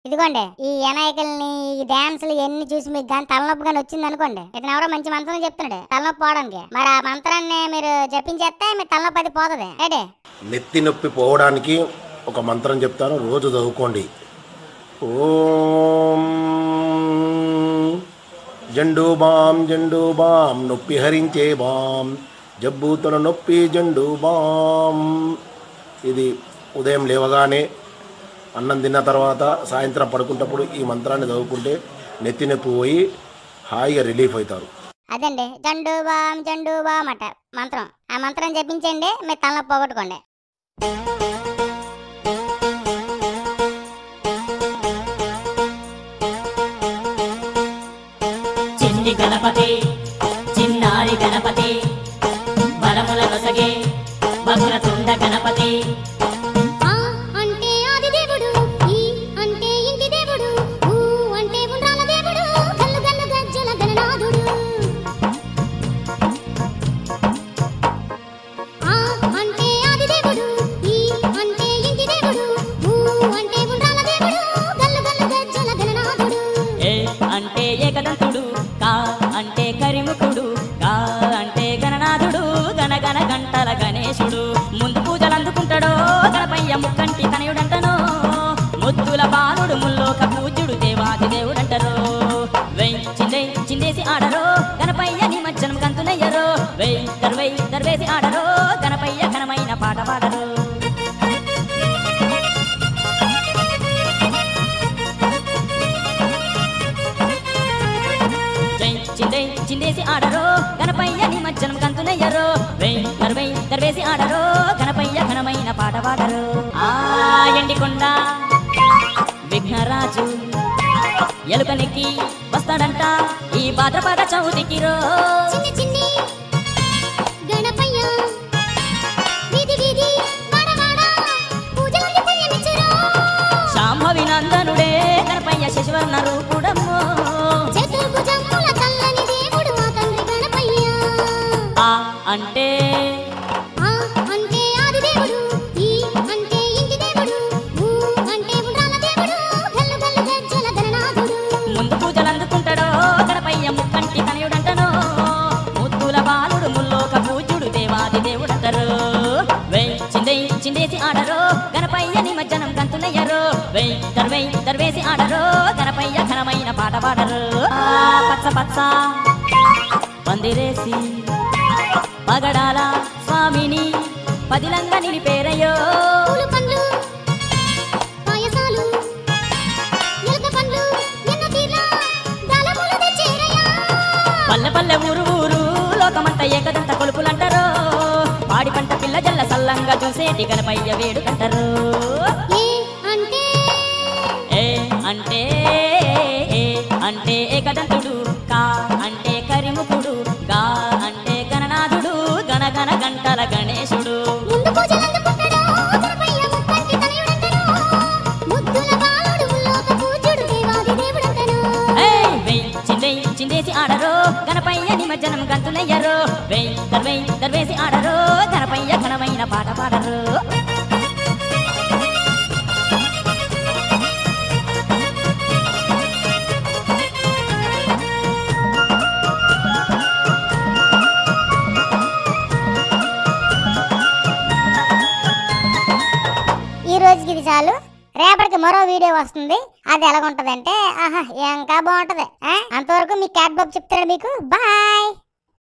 ఇదిగోండి ఈ ఎనాయికల్ని ఈ డాన్సులు ఎన్ని చూసి మీకు కానీ తలనొప్పి కానీ వచ్చింది అనుకోండి ఇతను ఎవరో మంచి మంత్రం చెప్తున్నాడు తలనొప్పి పోవడానికి మరి ఆ మంత్రాన్ని మీరు జపించేస్తే మీ తలనొప్పి అది పోతుంది ఏడే నెత్తి నొప్పి పోవడానికి ఒక మంత్రం చెప్తాను రోజు చదువుకోండి ఓం జండు బాం జండు బాం నొప్పి హరించే బాం జబ్బూతల నొప్పి జండు బాం ఇది ఉదయం లేవగానే అన్నం తిన్న తర్వాత సాయంత్రం పడుకుంటప్పుడు ఈ మంత్రాన్ని చదువుకుంటే నెత్తి నొప్పి పోయి హాయిగా రిలీఫ్ అవుతారు అదండి జండు బామ్ జండు బామ్ అట మంత్రం ఆ మంత్రం జపించండి మీ తలనొప్పి పోగొట్టుకోండి చిన్ని గణపతి చిన్నారి గణపతి బలముల నొసగే వక్రతుండ గణపతి ఆ అంటే ఆది దేవుడు ఈ అంటే ఇంటి దేవుడు ఊ అంటే ఉండ్రాల దేవుడు గల్లు గల్లు గజ్జల గణనాథుడు ఆ అంటే ఆది దేవుడు ఈ అంటే ఇంటి దేవుడు ఊ అంటే ఉండ్రాల దేవుడు గల్లు గల్లు గజ్జల గణనాథుడు ఏ అంటే ఏకదంతుడు కా అంటే కరిముఖుడు గా అంటే గణనాథుడు గణగణ గంటల గణేశుడు ముందు పూజలు అందుకుంటాడో గణపయ్య ముక్కంటి తనయుడంటనో ముద్దుల బాలుడు ముల్లోక పూజ్యుడు దేవాది దేవుడంటరో వెయ్ చిందే చిందేసి ఆడరో గణపయ్య నిమజ్జనం కంతునయ్యరో వెయ్ దర్వై దర్వేసి ఆడరో గణపయ్య ఘనమైన పాట పాడరు జై చిందే చిందేసి ఆడరో గణపయ్య నిమజ్జనం కంతునయ్యరో వెయ్ దర్వై దర్వేసి ఆడరో గణపయ్య ఘనమైన పాట పాడరు ఆ ఎండికొండ విఘ్నరాజు ఎలుకనెక్కి వస్తాడంట ఈ భాద్రపద చౌతికి రో చిన్ని చిన్ని గణపయ్య వీధి వీధి వాడ వాడ పూజలంది పుణ్యమిచ్చురో శాంభవి నందనుడే గణపయ్య శశివర్ణ రూపుడమ్మో చతుర్భుజముల చల్లని దేవుడు మా తండ్రి గణపయ్య ఆ అంటే ఆ అంటే ఆది దేవుడు ఈ అంటే ఇంటి దేవుడు ఊ అంటే ఉండ్రాల దేవుడు గల్లు గల్లు గజ్జల గణనాథుడు ముందు పూజలు అందుకుంటాడో గణపయ్య ముక్కంటి తనయుడంటనో ముద్దుల బాలుడు ముల్లోక పూజ్యుడు దేవాది దేవుడంటారు వెయ్ చిందే చిందేసి ఆడరో గణపయ్య నిమజ్జనం కంతునయ్యరో వెయ్ దర్వై దర్వేసి ఆడరో గణపయ్య ఘనమైన పాట పాడరు ఆ పచ్చ పచ్చ పందిరేసి పగడాల స్వామిని పదిలంగా నిలిపేరయ్యో పూలు పండ్లు పాయసాలు ఎలక పండ్లు ఎన్న తీర్ల దానములు తెచ్చేరయ్యా పల్లె పల్లె ఊరు ఊరు లోకమంతా ఏకదంత కొలుపులంటారు పాడి పంట పిల్ల జల్ల సల్లంగా చూసేటి గణపయ్య వేడుకంటారు ఏ అంటే ఏ అంటే ఏ అంటే ఏకదంతుడు కా అంటే కరిముఖుడు గా అంటే గణనాథుడు గణగణ గంటల గణేశుడు ముందు పూజలు అందుకుంటాడో గణపయ్య ముక్కంటి తనయుడంటనో ముద్దుల బాలుడు ముల్లోక పూజ్యుడు దేవాది దేవుడంటనో ఏయ్ వెయ్ చిందే చిందేసి ఆడరో గణపయ్య నిమజ్జనం గంతునయ్యరో వెయ్ దర్వై దర్వేసి ఆడరో గణపయ్య ఘనమైన పాట పాడరు ఈ రోజుకి ఇది చాలు రేపటికి మరో వీడియో వస్తుంది అది ఎలాగుంటదంటే ఆహా ఇంకా బాగుంటది ఆ? అంతవరకు మీ క్యాట్ బాబు చెప్తాడు మీకు బాయ్